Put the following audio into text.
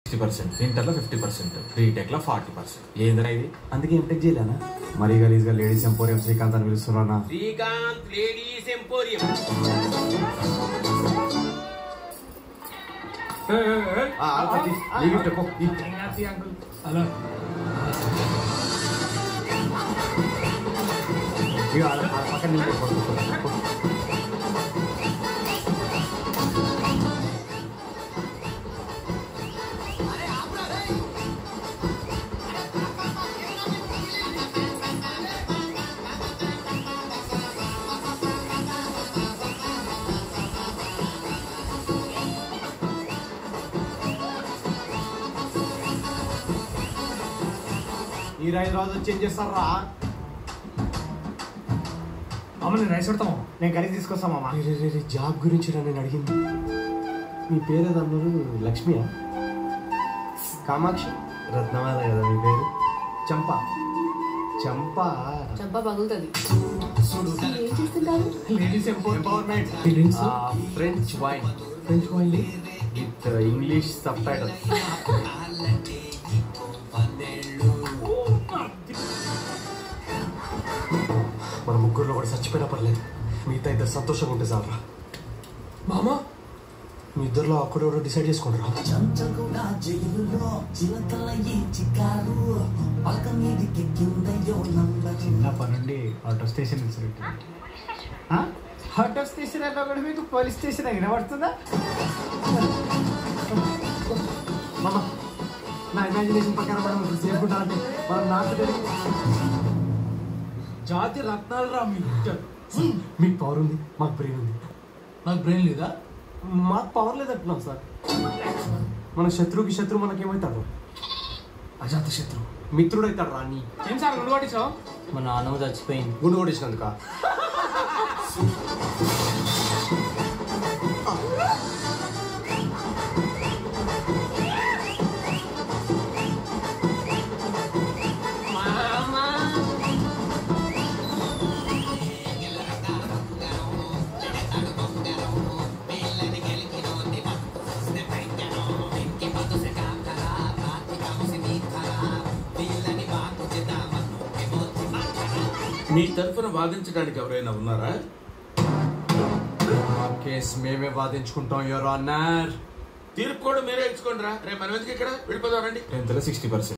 Sixty percent ఇంటర్లో fifty percent బీటెక్లో forty percent ఏందిరా ఇది అందుకే ఎంటెక్ చేయలేనా మరీ గలీజ్ గా లేడీస్ ఎంపోరియం శ్రీకాంత్ అని పిలుస్తున్నా శ్రీకాంత్ లేడీస్ ఎంపోరియం హలో పక్కన నిలబడు, పడు, పడు, పడు. ఈ రైలు రోజు వచ్చి ఏం చేస్తారా అమ్మ నేను రైస్ పెడతాము నేను కలిసి తీసుకొస్తాం మామ జాబ్ గురించి రా నేను అడిగింది మీ పేరు ఏదో అన్నారు లక్ష్మియా కామాక్షి రత్నమాల కదా మీ పేరు చంప చంప చంప పగులుతుంది ఏం చేస్తుంటారు ladies empowerment Feelings? French wine French wine with English subtitle మన ముగ్గురులో కూడా చచ్చిపోయినా పర్లేదు మిగతా ఇద్దరు సంతోషంగా ఉంటే చాలరా మామా మీ ఇద్దరులో ఒక్కడెవడో డిసైడ్ చేసుకుంటారా చంచగుడా జైలులో చిలకల ఈ చికారు పలక మీదికి కిందయో నంబర్ చిన్నప్పటి నుండి ఆటో స్టేషన్ ఆటో స్టేషన్ అంటే ఒకటి మీకు పోలీస్ స్టేషన్ వినబడుతుందా మామ నా ఇమాజినేషన్ ప్రకారం మనం ఇప్పుడు సేఫ్ ఉండాలంటే మనం నార్త్ జాతి రత్నాలు రా మీ మీకు పవర్ ఉంది మాకు బ్రెయిన్ ఉంది నాకు బ్రెయిన్ లేదా మాకు పవర్ లేదంటున్నాం సార్ మన శత్రువుకి శత్రువు మనకేమవుతాడు అజాత శత్రు మిత్రుడు అవుతాడు రా నీ ఏం సార్ గుడి కొట్టించావు మా నాన్నమ్మ చచ్చిపోయింది గుండు కొట్టించినందుక మీ తరఫున వాదించడానికి ఎవరైనా ఉన్నారా మా కేసు మేమే వాదించుకుంటాం యువర్ ఆనర్ తీర్పు కూడా మీరే ఇచ్చుకోండి రా రేపు మనం ఎందుకు ఇక్కడ వెళ్ళిపోదాం రండి టెన్త్లో సిక్స్టీ పర్సెంట్